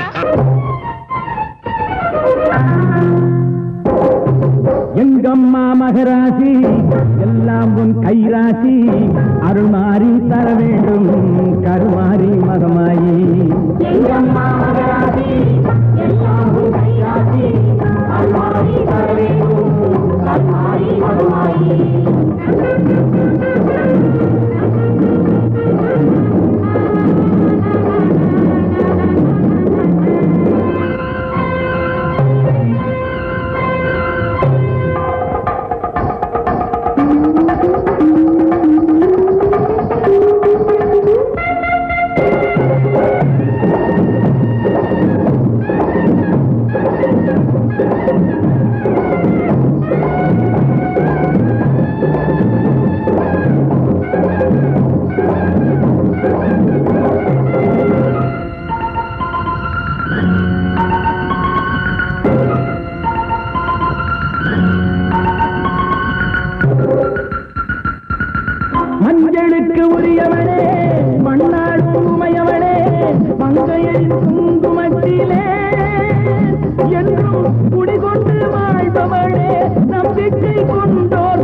எங்கம்மா மகராசி எல்லாம் உன் கைராசி அருள் மாறி தர வேண்டும் கருமாறி மகமாயி எங்கம்மா மகராசி எல்லாம் உன் கைராசி அருள் மாறி தர வேண்டும் கருமாறி மகமாயி மஞ்சளுக்கு உரியவளே மண்ணாள் உமையவளே மங்கையில் குங்குமத்திலே என்றும் குடிகொண்டு வாழ்பவளே நம்பிக்கை கொண்டோர்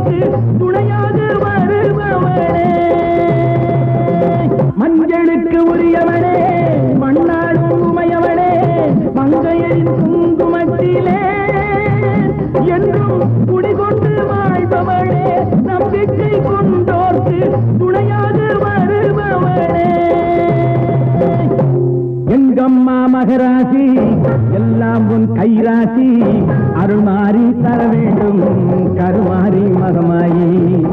உரியவனே மண்ணாடும் உமையவனே மங்கையரின் குங்குமத்திலே என்றும் குடிகொண்டு வாழ்பவளே நம்பிக்கை கொண்டோர்க்கு துணையாக வருபவளே எங்கம்மா மகராசி எல்லாம் உன் கைராசி அருள்மாறி தர வேண்டும் கருமாறி மகமாயி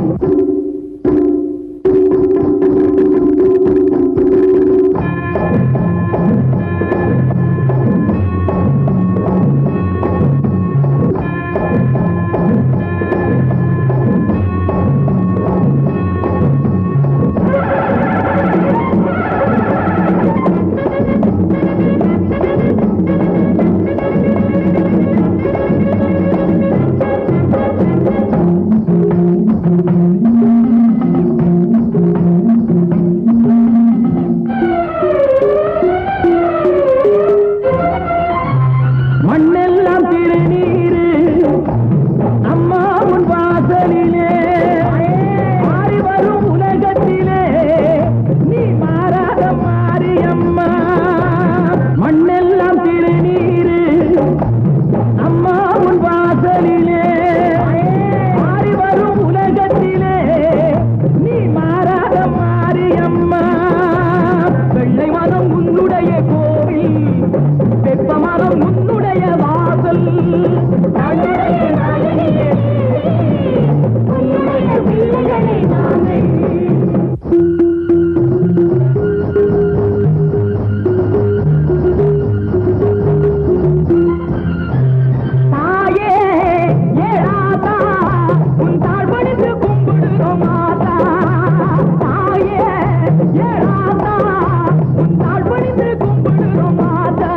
மண்ணெல்லாம் திருநீரு அம்மா உன் வாசலிலே மாறி வரும் உலகத்திலே நீ மாறாத மாரியம்மா மண்ணெல்லாம் திருநீரு அம்மா உன் வாசலிலே மாறி வரும் உலகத்திலே நீ மாறாத மாரியம்மா வெள்ளை மனம் உன்னுடைய கோவில் வெப்ப மனம் உன்னுடைய வாசல் தன்னுடைய நாயகியே, உன்னுடைய பிள்ளைகளே நாங்கள். தாயே ஏழாதா உன் தாழ்வடித்து கும்பிடுறோம் மாதா தாயே ஏழாதா உன் தாழ்வடித்து கும்பிடுறோம் மாதா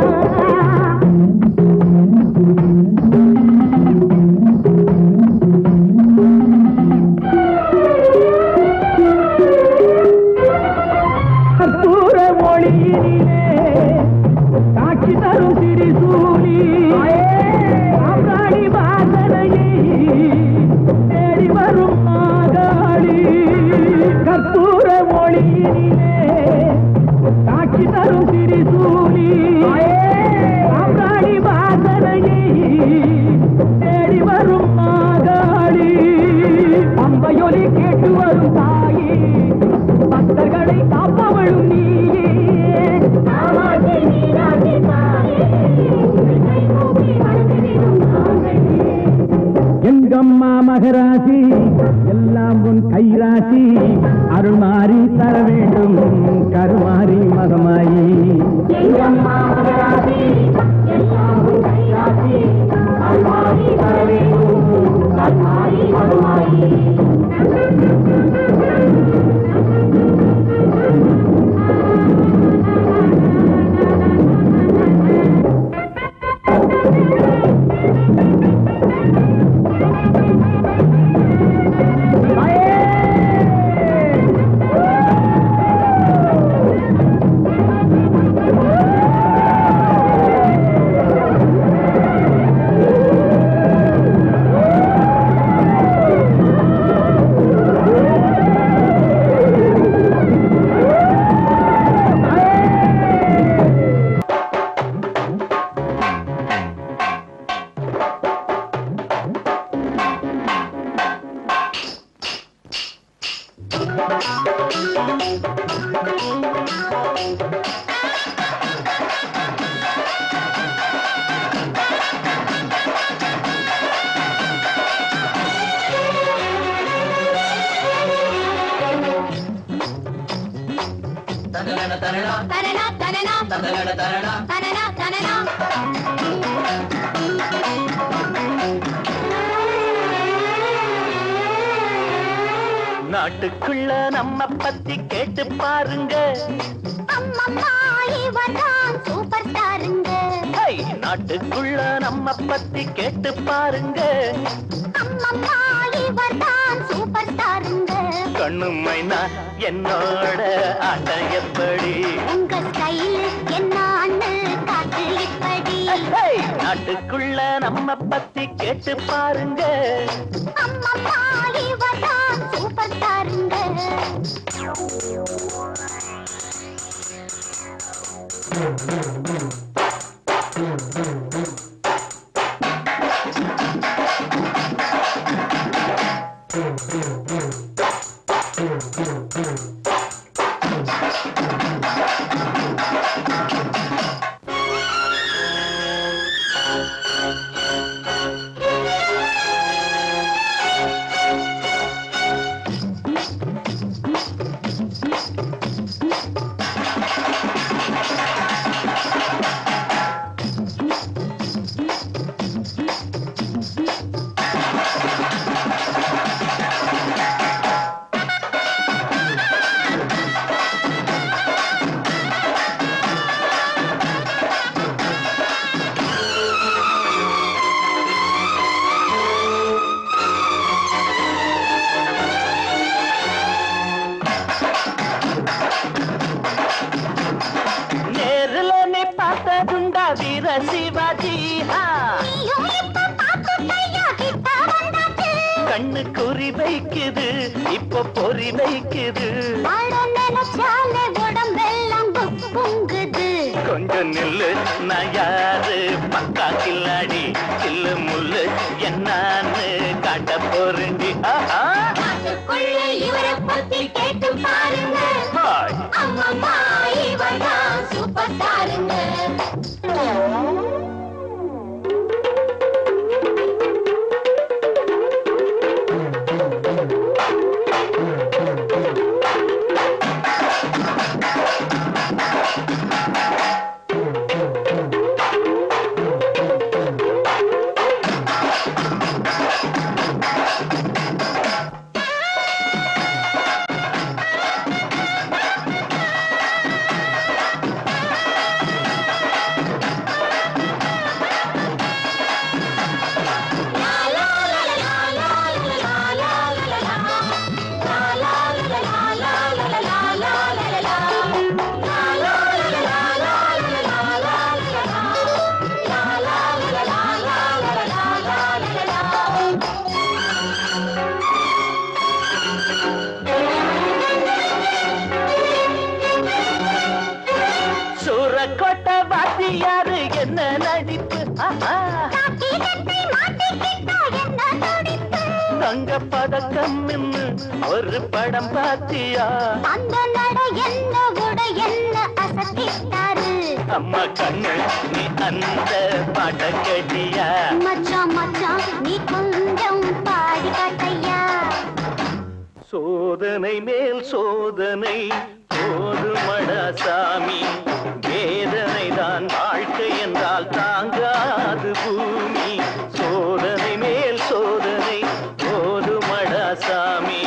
கற்பூர மொழியினிலே காட்சி தரும் திரிசூலி சாம்ராணி வாசனையை தேடி வரும் மாகாளி கற்பூர மொழியினிலே காட்சி தரும் திரிசூலி சாம்ராணி வாசனையை தேடி வரும் மாகாளி அம்பையொலி கேட்டு வரும் தாயே பக்தர்களை காப்பவளும் நீயே ஆமாஜி நீராஜி தாயே கை கூப்பி வணங்குகிறோம் நாங்கள். எங்கம்மா மகராசி எல்லாம் உன் கைராசி அருள்மாறி தர வேண்டும் கருமாறி மகமாயி எங்கம்மா மகராசி எல்லாம் உன் கைராசி அருள்மாறி தர வேண்டும் கருமாறி மகமாயி தனன தனனா தனனா தனனா தனன தனனா தனனா தனனா நாட்டுக்குள்ள நம்ம பத்தி கேட்டு பாருங்க அம்மம்மா இவர்தான் சூப்பர் ஸ்டாருங்க ஹை, நாட்டுக்குள்ள நம்ம பத்தி கேட்டு பாருங்க அம்மம்மா இவர்தான் சூப்பர் ஸ்டாருங்க கண்ணு மைனா என்னோட ஆட்டம் எப்படி உங்க ஸ்டைல் என்னான்னு காட்டு இப்படி ஹை, நாட்டுக்குள்ள நம்ம பத்தி கேட்டு பாருங்க அம்மம்மா இவர்தான் சூப்பர் ஸ்டாருங்க நேருல நீ பார்த்ததுண்டா வீர சிவாஜி ஆ. நீயும் இப்ப பார்த்துட்டயா கிட்ட வந்தாச்சு கண்ணு குறி வைக்குது இப்ப பொறி வைக்குது ஆட நினைச்சாலே உடம்பெல்லாம் புக் பொங்குது கொஞ்சம் நில்லு நான் யாரு பக்கா கில்லாடி கில்லு முள்ளு என்னான்னு காட்ட போறேன்டி ஆஹா. காட்டுக்குள்ள இவரை பத்தி கேட்டு பாருங்க ஹாய். அம்மம்மா இவர் தான் சூப்பர் ஸ்டாருங்க சூரக்கோட்டை வாத்தியாரு என்ன நடிப்பு ஆஹா. தங்க பதக்கம் நின்னு ஒரு படம் பாத்தியா அந்த நட என்ன உட என்ன அசத்திட்டாரு அம்மா கண்ணு நீ அந்த பாட்ட கேட்டியா மச்சான் மச்சான் நீ கொஞ்சம் பாடி காட்டையா சோதனை மேல் சோதனை போதுமடா சாமி வேதனை தான் வாழ்க்கை என்றால் தாங்காது பூமி சோதனை மேல் சோதனை போதுமடா சாமி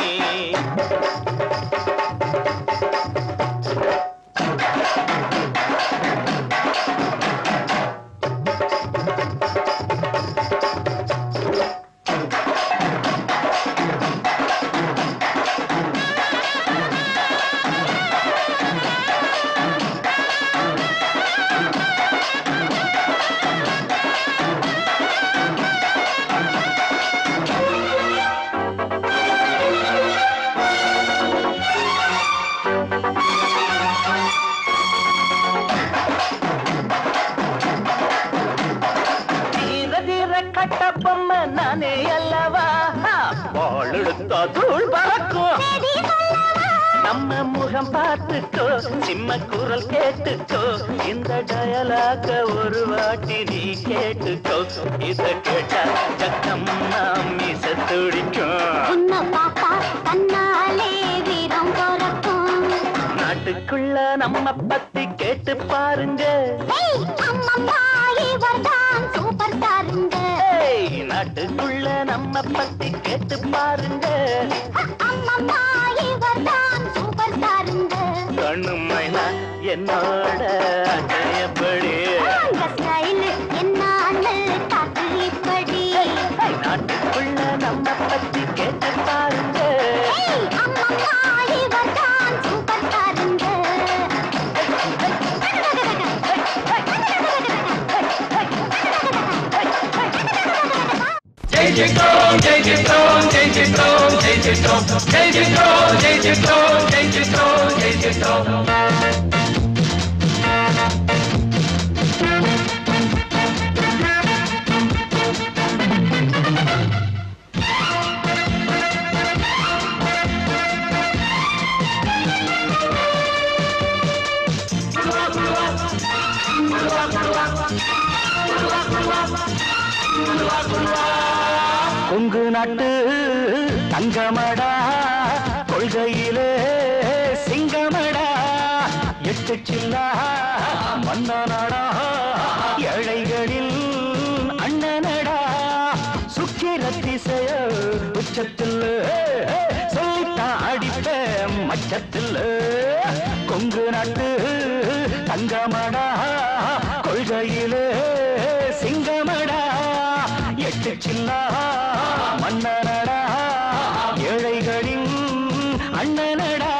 தீர தீர கட்ட பொம்மை நானே அல்லவா பாலெடுத்தா தூள் பறக்கும் நம்ம முகம் பார்த்துக்கோ சிம்ம குரல் கேட்டுக்கோ இந்த டயலாக ஒரு வாட்டி நீ கேட்டுக்கோ இத கேட்டா ஜக்கம்மா மீச துடிக்கும் உன்னை பார்த்தா தன்னாலே வீரம் பிறக்கும் நாட்டுக்குள்ள நம்ம பத்தி கேட்டு பாருங்க ஏய், அம்மம்மா இவர்தான் சூப்பர் ஸ்டாருங்க ஏய், நாட்டுக்குள்ள நம்ம பத்தி கேட்டு பாருங்க அம்மம்மா இவர்தான் சூப்பர் ஸ்டாருங்க கண்ணு மைனா என்னோட அட்டையப்படி அந்த ஸ்டைல் என்னான்னு காட்டு இப்படி நாட்டுக்குள்ள நம்ம பத்தி கேட்டு பாருங்க ஏய், அம்மம்மா இவர்தான் சூப்பர் ஸ்டாருங்க ஜெய் ஜெயிட்டோம் ஜெய் ஜெயிட்டோம் ஜெய் ஜெயிட்டோம் ஜெய் ஜெயிட்டோம் ஜெய் ஜெயிட்டோம் ஜெய் ஜெயிட்டோம் ஜெய் ஜெயிட்டோம் ஜெய் ஜெயிட்டோம் கொங்கு நாட்டு தங்கமடா கொள்கையிலே சிங்கமடா எட்டு சில்லா மன்னனடா ஏழைகளில் அண்ணனடா சுக்கிர திசைய உச்சத்தில் சொல்லித்தான் அடிப்ப மச்சத்தில் கொங்கு நாட்டு தங்கமடா கொள்கையிலே சிங்கமடா எட்டு சில்லா மன்னனடா ஏழைகளின் அண்ணனடா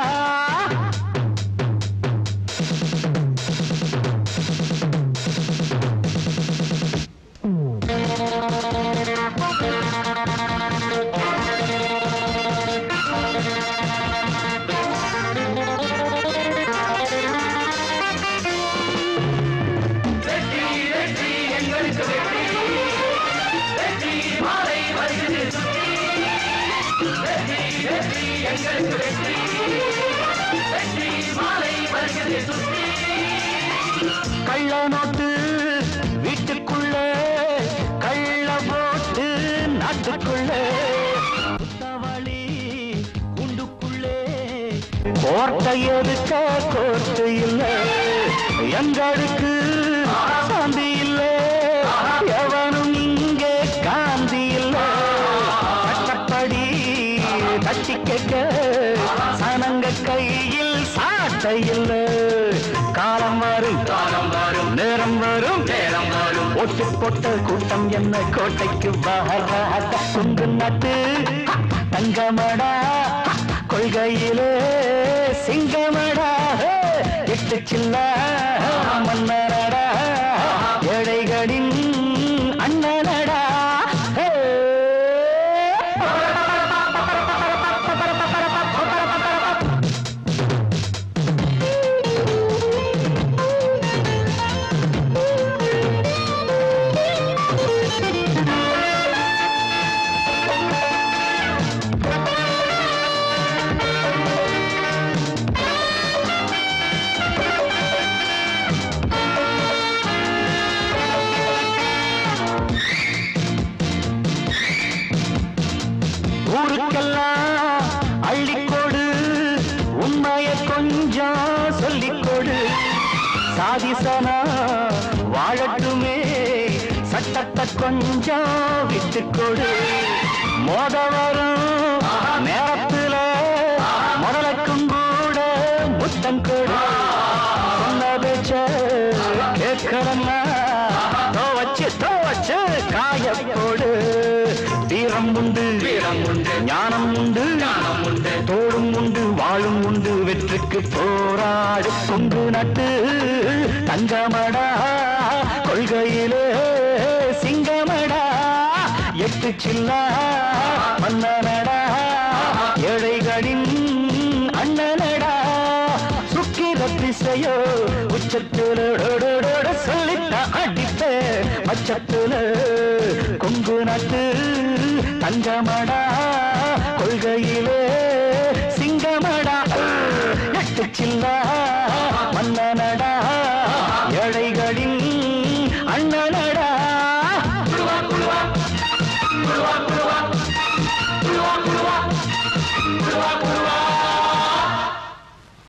கள்ள நோட்டு வீட்டுக்குள்ள கள்ள போட்டு நாட்டுக்குள்ள புத்தவழி குண்டுக்குள்ளே கோர்ட்டை எதுக்க கோர்ட்டு இல்ல எங்களுக்கு சாந்தி இல்ல எவனும் இங்கே காந்தி இல்ல கட்டப்படி தட்டி கேட்க சனங்க கையில் சாட்டை இல்ல காலம் வரும் காலம் வரும் நேரம் வரும் நேரம் வரும் ஒட்டு போட்ட கூட்டம் என்ன கோட்டைக்கு வராத குண்டு நட்டு தங்கமடா கொள்கையிலே சிங்கமடா எட்டு சில்ல மன்னரடா ஏழைகளின் அண்ணனடா ஹே ஊருக்கெல்லாம் அள்ளிக்கொடு உண்மைய கொஞ்சம் சொல்லிக்கொடு சாதிசனா வாழட்டுமே சட்டத்தை கொஞ்சம் விட்டுக்கொடு மோத வரும் நேரத்துல முதலுக்கும் கூட முத்தம் கொடு சொன்ன பேச்ச கேட்கறன்னா தோவச்சு தோவச்சு காயப்போடு வீரம் உண்டு வீரம் உண்டு ஞானம் உண்டு ஞானம் உண்டு தோடும் உண்டு வாழும் உண்டு வெற்றிக்கு போராடு கொங்கு நட்டு தங்கமடா கொள்கையிலே சிங்கமடா எட்டு சில்லா மன்னனடா ஏழைகளின் அண்ணனடா சுக்கிர திசையோ உச்சத்துல சொல்லித்த அடித்த மச்சத்துல கொங்கு நாட்டு தங்கமடா கொள்கையிலே சிங்கமடா எட்டு சில்லா மன்னனடா ஏழைகளின் அண்ணனடா